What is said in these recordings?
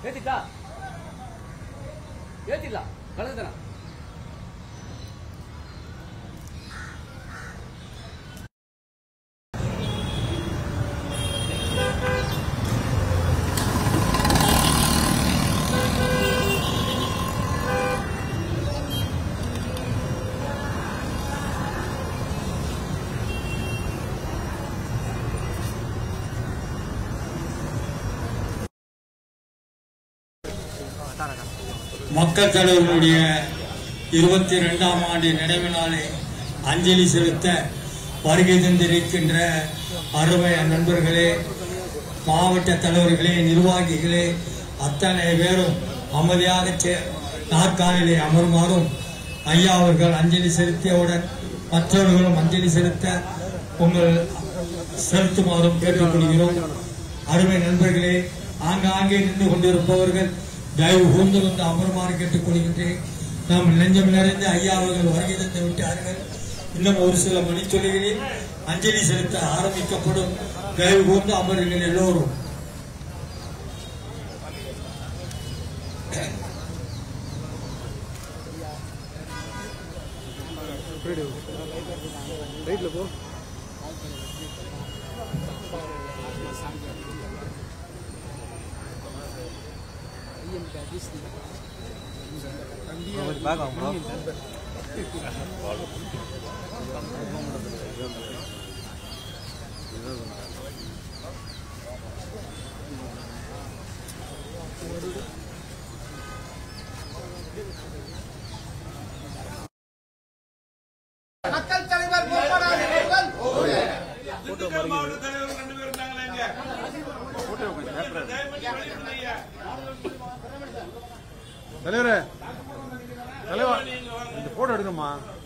ஏத்திட்டா ஏத்திடலாம் கலந்துதானா மக்கள் தலைவர்களுடைய இருபத்தி இரண்டாம் ஆண்டு நினைவு நாளை அஞ்சலி செலுத்த வருகை தந்திருக்கின்ற அருமை நண்பர்களே மாவட்ட தலைவர்களே நிர்வாகிகளே அத்தனை பேரும் அமைதியாக சே- நாற்காலிலே அமருமாறும் ஐயா அவர்கள் அஞ்சலி செலுத்தியவுடன் மற்றவர்களும் அஞ்சலி செலுத்த உங்கள் செலுத்துமாறும் கேட்டுக்கொள்கிறோம் அருமை நண்பர்களே ஆங்காங்கே நின்று கொண்டிருப்பவர்கள் தயவு கூர்ந்து வந்து அமருமாறு கேட்டுக்கொள்கின்றேன் நாம் நெஞ்சம் நிறைந்து ஐயா அவர்கள் வருகை தந்து விட்டார்கள் இன்னும் ஒரு சில மணித்துளிகளில் அஞ்சலி செலுத்த ஆரம்பிக்கப்படும் தயவு கூர்ந்து அமருங்கள் எல்லோரும் மக்கள் தலைவர் மூப்பனார் அவர்கள் திண்டுக்கல் மாவட்ட தலைவர் ரெண்டு பேர் இருந்தாங்களே இங்க. தயவு பண்ணி வெளியிடுங்க. தலைவரே தலைவர் இந்த போட்டோ எடுங்கம்மா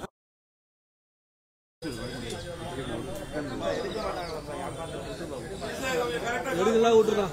எடுக்கலாம் விட்டுருக்கான்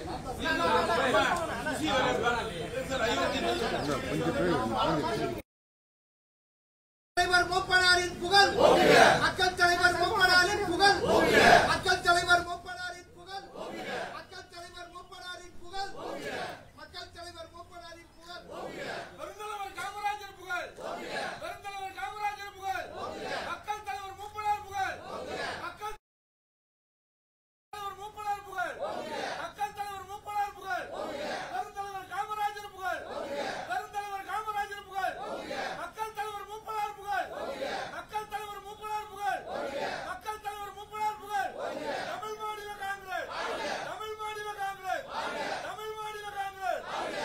தலைவர் மூப்பனாரின் புகழ் மக்கள் தலைவர் மூப்பனாரின் புகழ் மக்கள் தலைவர் மூப்பனாரின் புகழ் மக்கள் தலைவர் மூப்பனாரின் புகழ் மக்கள் தலைவர் மூப்பனாரின் புகழ் பெருந்தலைவர் காமராஜர் புகழ் பெருந்தலைவர் காமராஜர் புகழ் மக்கள் தலைவர் மூப்பனார் புகழ் மக்கள் தலைவர் மூப்பனார் புகழ் மக்கள் தலைவர் மூப்பனார் புகழ் பெருந்தலைவர் காமராஜர் புகழ் பெருந்தலைவர் காமராஜர் புகழ் மக்கள் தலைவர் மூப்பனார் புகழ் மக்கள் தலைவர் மூப்பனார் புகழ் மக்கள் தலைவர் மூப்பனார் புகழ் தமிழ் மாநில காங்கிரஸ் தமிழ் மாநில காங்கிரஸ் தமிழ் மாநில காங்கிரஸ்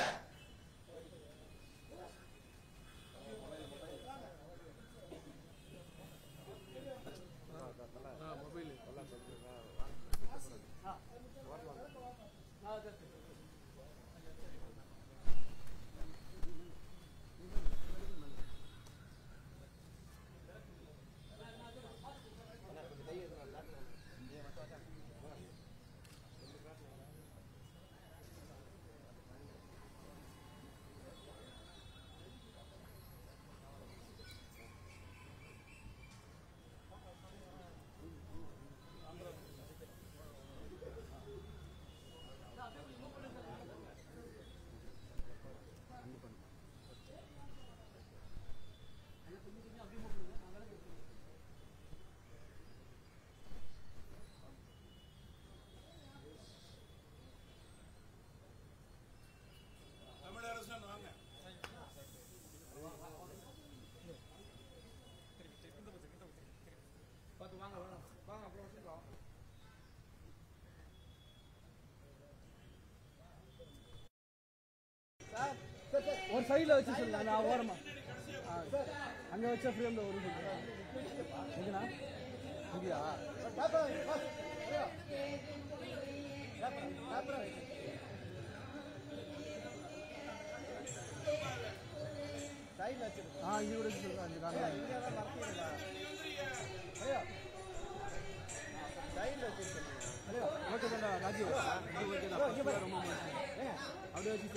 தமிழரசன் வாங்க ஒரு சைடுல வச்சு சொல்லுங்க நான் ஓரமா ஆ, அங்க வச்ச ஃப்ரேம்ல ஒரு எங்கண்ணா இங்கயா ஆ இது கூட வச்சு சொல்லுங்க அஞ்சு காரணம் ஐயா ஐயா ஓகே பண்ணா ராஜீவ் இது ஓகே தான் ஃபர்ஸ்ட் ரொம்ப மோசம் ஏங்க அப்படியே வச்சு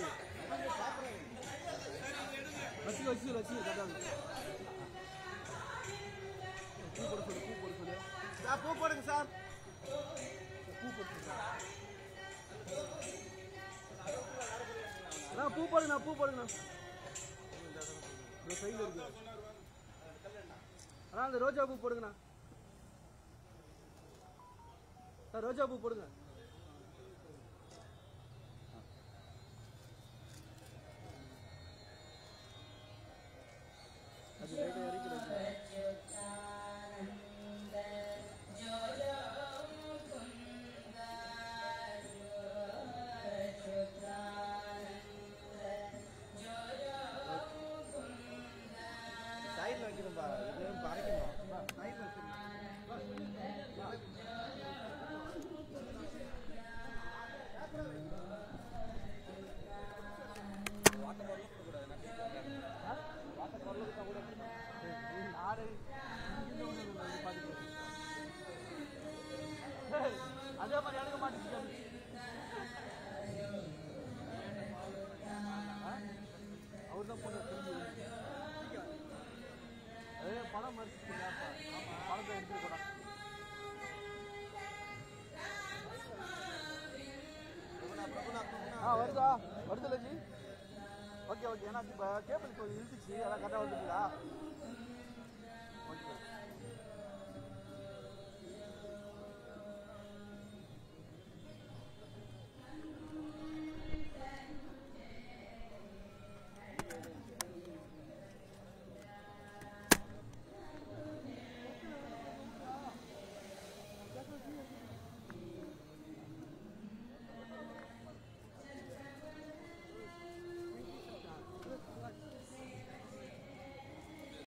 வச்சு வச்சு வச்சு கரெக்டாக பூ போட சொல்லு பூ போட சொல்லு சார் பூ போடுங்க சார் பூ போட்டு சொல்லு போடுங்கண்ணா பூ போடுங்கண்ணா இந்த சைடில் இருக்கு அண்ணா அந்த ரோஜா பூ போடுங்கண்ணா சார் ரோஜா பூ போடுங்க அது லைட்டா இறக்கி சைடில் வைக்கணும்பா இது பறைக்கணும் சைடில் அதே மாதிரி எடுக்க மாட்டேங்குது அவர் தான் போட்டு ஏ பணம் மறுத்துட்டீங்களா பணத்தை எடுத்துட்டு போடா ஆ வருதா வருது லஜி ஓகே ஓகே ஏன்னா இப்போ கேபிள் கொஞ்சம் இழுத்துச்சு அதான் கரெக்டாக வந்துட்டுங்களா